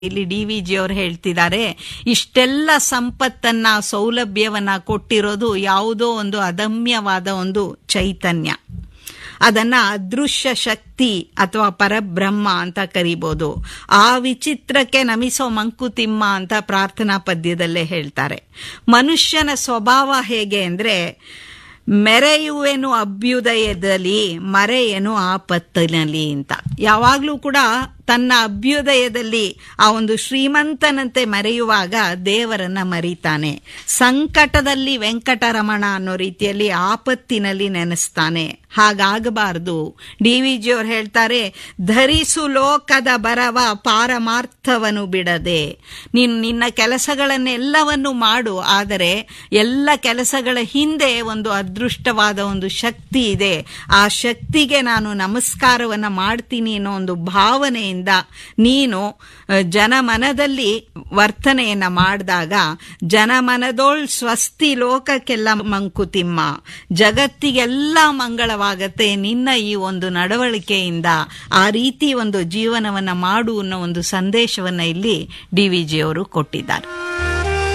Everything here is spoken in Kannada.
ಇಲ್ಲಿ ಡಿ ವಿ ಜಿ ಅವರು ಹೇಳ್ತಿದ್ದಾರೆ ಇಷ್ಟೆಲ್ಲ ಸಂಪತ್ತನ್ನ ಸೌಲಭ್ಯವನ್ನ ಕೊಟ್ಟಿರೋದು ಯಾವುದೋ ಒಂದು ಅದಮ್ಯವಾದ ಒಂದು ಚೈತನ್ಯ ಅದನ್ನ ಅದೃಶ್ಯ ಶಕ್ತಿ ಅಥವಾ ಪರಬ್ರಹ್ಮ ಅಂತ ಕರಿಬೋದು ಆ ವಿಚಿತ್ರಕ್ಕೆ ನಮಿಸೋ ಮಂಕುತಿಮ್ಮ ಅಂತ ಪ್ರಾರ್ಥನಾ ಪದ್ಯದಲ್ಲೇ ಹೇಳ್ತಾರೆ ಮನುಷ್ಯನ ಸ್ವಭಾವ ಹೇಗೆ ಅಂದ್ರೆ ಮೆರೆಯುವೆನು ಅಭ್ಯುದಯದಲ್ಲಿ ಮರೆಯನು ಆಪತ್ತಿನಲ್ಲಿ ಅಂತ ಯಾವಾಗ್ಲೂ ಕೂಡ ತನ್ನ ಅಭ್ಯುದಯದಲ್ಲಿ ಆ ಒಂದು ಶ್ರೀಮಂತನಂತೆ ಮರೆಯುವಾಗ ದೇವರನ್ನ ಮರೀತಾನೆ ಸಂಕಟದಲ್ಲಿ ವೆಂಕಟರಮಣ ಅನ್ನೋ ರೀತಿಯಲ್ಲಿ ಆಪತ್ತಿನಲ್ಲಿ ನೆನೆಸ್ತಾನೆ ಹಾಗಾಗಬಾರದು ಡಿ ವಿ ಜಿ ಅವ್ರು ಹೇಳ್ತಾರೆ ಧರಿಸು ಲೋಕದ ಬರವ ಪಾರಮಾರ್ಥವನು ಬಿಡದೆ ನೀನು ನಿನ್ನ ಕೆಲಸಗಳನ್ನೆಲ್ಲವನ್ನು ಮಾಡು ಆದರೆ ಎಲ್ಲ ಕೆಲಸಗಳ ಹಿಂದೆ ಒಂದು ಅದೃಷ್ಟವಾದ ಒಂದು ಶಕ್ತಿ ಇದೆ ಆ ಶಕ್ತಿಗೆ ನಾನು ನಮಸ್ಕಾರವನ್ನ ಮಾಡ್ತೀನಿ ಅನ್ನೋ ಒಂದು ಭಾವನೆಯಿಂದ ನೀನು ಜನಮನದಲ್ಲಿ ವರ್ತನೆಯನ್ನ ಮಾಡಿದಾಗ ಜನಮನದೋಳ್ ಸ್ವಸ್ತಿ ಲೋಕಕ್ಕೆಲ್ಲ ಮಂಕುತಿಮ್ಮ ಜಗತ್ತಿಗೆಲ್ಲ ಮಂಗಳವಾಗತ್ತೆ ನಿನ್ನ ಈ ಒಂದು ನಡವಳಿಕೆಯಿಂದ ಆ ರೀತಿ ಒಂದು ಜೀವನವನ್ನ ಮಾಡು ಅನ್ನೋ ಒಂದು ಸಂದೇಶವನ್ನ ಇಲ್ಲಿ ಡಿ ವಿ ಜಿ ಅವರು ಕೊಟ್ಟಿದ್ದಾರೆ